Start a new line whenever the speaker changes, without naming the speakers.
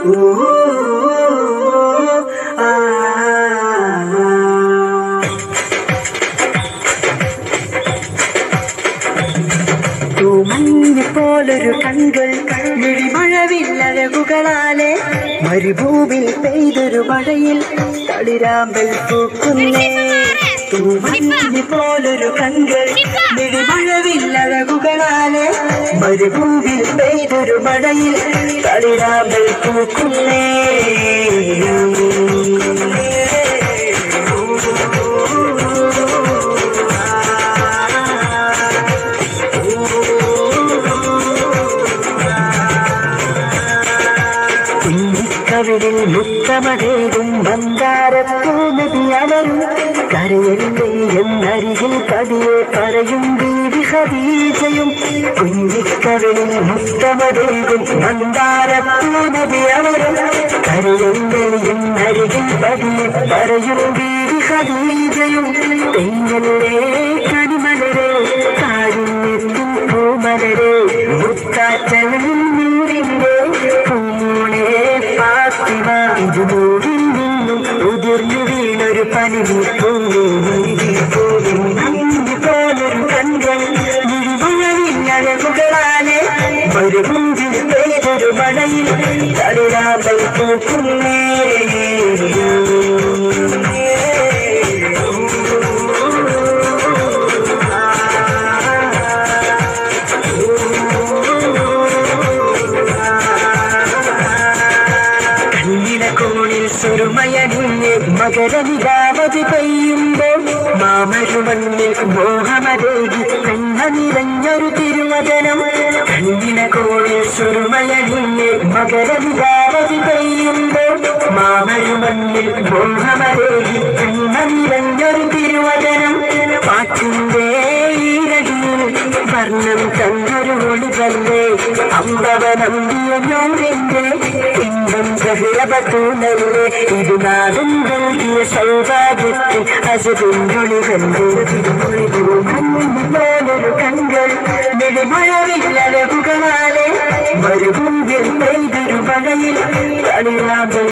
തൂമഞ്ഞ് പോലൊരു കൺകൾ മിഴിമഴവില്ലഴകുകളാലെ മരുഭൂമിൽ പെയ്തൊരു മഴയിൽ തളിരാമ്പൽ പൂക്കുന്നേ തൂമഞ്ഞ് പോലൊരു കൺകൾ മിഴിമഴവില്ലഴകുകളാലെ മരുഭൂമിൽ പെയ്തൊരു മഴയിൽ തളിരാമ്പൽ പൂക്കുന്നേ കുഞ്ഞിക്കവിളിൽ മുത്തമതേകും മന്ദാരപ്പൂനദി അലരും കരയല്ലേ എന്നരികിൽ പതിയെ പറയും ബീവി ഖദീജയും കുഞ്ഞിക്കവിളിൽ മുത്തമതേകും മന്ദാരപ്പൂനദി അലരും കരയല്ലേ എന്നരികിൽ പതിയെ പറയും ബീവി ഖദീജയും തെയ്യല്ലേ കനിമലരെ കാരുണ്യത്തിൻ പൂമലരെ മുത്താറ്റലിൽ നീരിന്റെ പൂമോളെ ഫാത്തിമ ഇതുമൂടിൽ നിന്നും ഉതിർന്നു വീണൊരു പനിപ്പൂവേ പോലും അഞ്ചു പോലൊരു കൺകൾ നിരുമഴവിഞ്ഞഴകുകളാലെ ഒരു മുഞ്ചിൽ പെയ്തൊരു മഴയിൽ തളിരാമ്പൽ പൂക്കുന്നേ കണ്ണിലക്കോണിൽ സുറുമയണിഞ്ഞ് മകരനിലാവതി പെയ്യുമ്പോൾ മാമരുമണ്ണിൽ മോഹമരേകി കണ്ണ നിറഞ്ഞൊരു തിരുവചനം കണ്ണിലക്കോണിൽ സുറുമയണിഞ്ഞ് മകരനിലാവതി പെയ്യുമ്പോൾ മാമരുമണ്ണിൽ മോഹമരേകി കണ്ണ നിറഞ്ഞൊരു തിരുവചനം പാട്ടിന്റെ ഈരടിയിൽ വർണ്ണം തന്നൊരു ഒളിവല്ലേ അമ്പവനമ്പിയ ഞോറിന്റെ ഇമ്പം സഹലപത്തൂനല്ലേ ഇത് നാടും നൽകിയ സൗഭാഗ്യത്തിൽ അസുപിന്തുളിവന്റെ പോലൊരു കൺകൾ നെടുമഴവില്ലഴകുകളാലെ മരുഭൂമിൽ പെയ്തൊരു മഴയിൽ കളിയാമ്പൽ